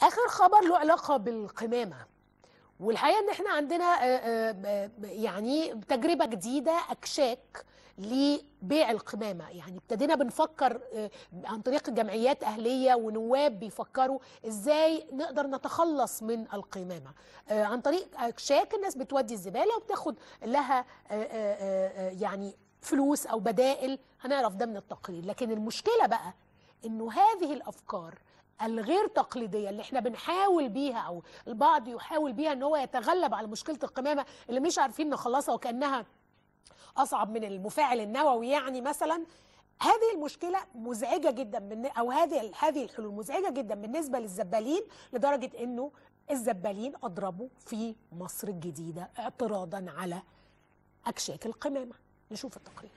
اخر خبر له علاقه بالقمامه والحقيقه ان احنا عندنا آه، آه، آه، يعني تجربه جديده اكشاك لبيع القمامه يعني ابتدينا بنفكر آه، عن طريق جمعيات اهليه ونواب بيفكروا ازاي نقدر نتخلص من القمامه آه، عن طريق اكشاك الناس بتودي الزباله وبتاخد لها آه، آه، آه، آه، يعني فلوس او بدائل هنعرف ده من التقرير لكن المشكله بقى انه هذه الافكار الغير تقليديه اللي احنا بنحاول بيها او البعض يحاول بيها ان هو يتغلب على مشكله القمامه اللي مش عارفين نخلصها وكانها اصعب من المفاعل النووي يعني مثلا هذه المشكله مزعجه جدا من او هذه هذه الحلول مزعجه جدا بالنسبه للزبالين لدرجه انه الزبالين اضربوا في مصر الجديده اعتراضا على اكشاك القمامه نشوف التقرير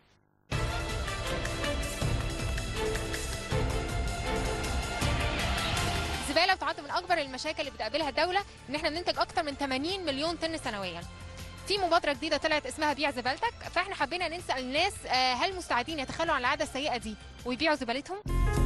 الزباله بتعد من اكبر المشاكل اللي بتقابلها الدوله ان احنا بننتج اكتر من 80 مليون طن سنويا في مبادره جديده طلعت اسمها بيع زبالتك فاحنا حبينا نسال الناس آه، هل مستعدين يتخلوا عن العاده السيئه دي ويبيعوا زبالتهم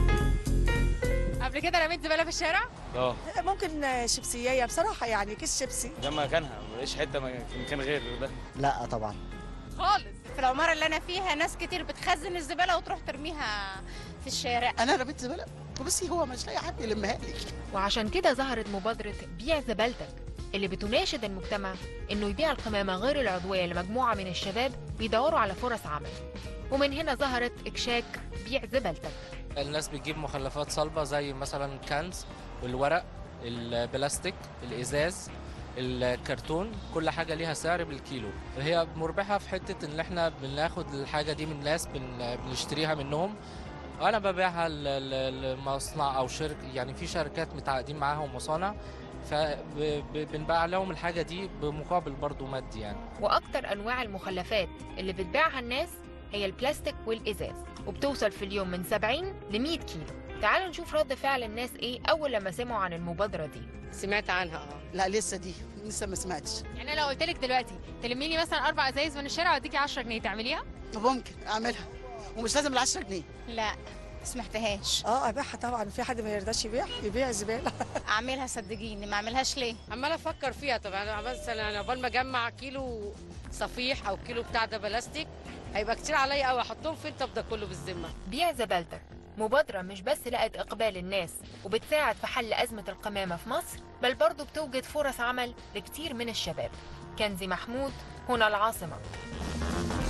قبل كده رميت زباله في الشارع اه ممكن شيبسية بصراحة يعني كيس شيبسي ده مكانها مفيش حته مكان غير ده لا طبعا خالص في العمارة اللي أنا فيها ناس كتير بتخزن الزبالة وتروح ترميها في الشارع انا رميت زباله بصي هو مش لاقي حد يلمها لي وعشان كده ظهرت مبادره بيع زبالتك اللي بتناشد المجتمع انه يبيع القمامه غير العضويه لمجموعه من الشباب بيدوروا على فرص عمل ومن هنا ظهرت اكشاك بيع زبالتك الناس بتجيب مخلفات صلبة زي مثلا الكنز والورق البلاستيك الإزاز الكرتون كل حاجة ليها سعر بالكيلو هي مربحة في حتة إن إحنا بناخد الحاجة دي من ناس بن- بنشتريها منهم أنا ببيعها ل- ل- لمصنع أو شركة يعني في شركات متعاقدين معاها ومصانع فبنبيع لهم الحاجة دي بمقابل برضو مادي يعني واكتر انواع المخلفات اللي بتبيعها الناس هي البلاستيك والازاز وبتوصل في اليوم من 70 ل 100 كيلو تعالوا نشوف رد فعل الناس ايه اول لما سمعوا عن المبادره دي سمعت عنها اه لا لسه دي لسه ما سمعتش يعني انا لو قلت لك دلوقتي تلمي لي مثلا اربع ازايز من الشارع واديكي 10 جنيه تعمليها ممكن اعملها ومش لازم ال 10 جنيه لا سمعتهاش اه ابيعها طبعا في حد ما يرضاش يبيع يبيع زبالة اعملها صدقيني ما اعملهاش ليه عماله افكر فيها طبعا انا مثلا انا قبل ما اجمع كيلو صفيح او كيلو بتاع ده بلاستيك هيبقى كتير عليا قوي احطهم فين طب ده كله بالذمه بيع زبالتك مبادرة مش بس لقت إقبال الناس وبتساعد في حل أزمة القمامة في مصر بل برضه بتوجد فرص عمل لكتير من الشباب كنزي محمود هنا العاصمة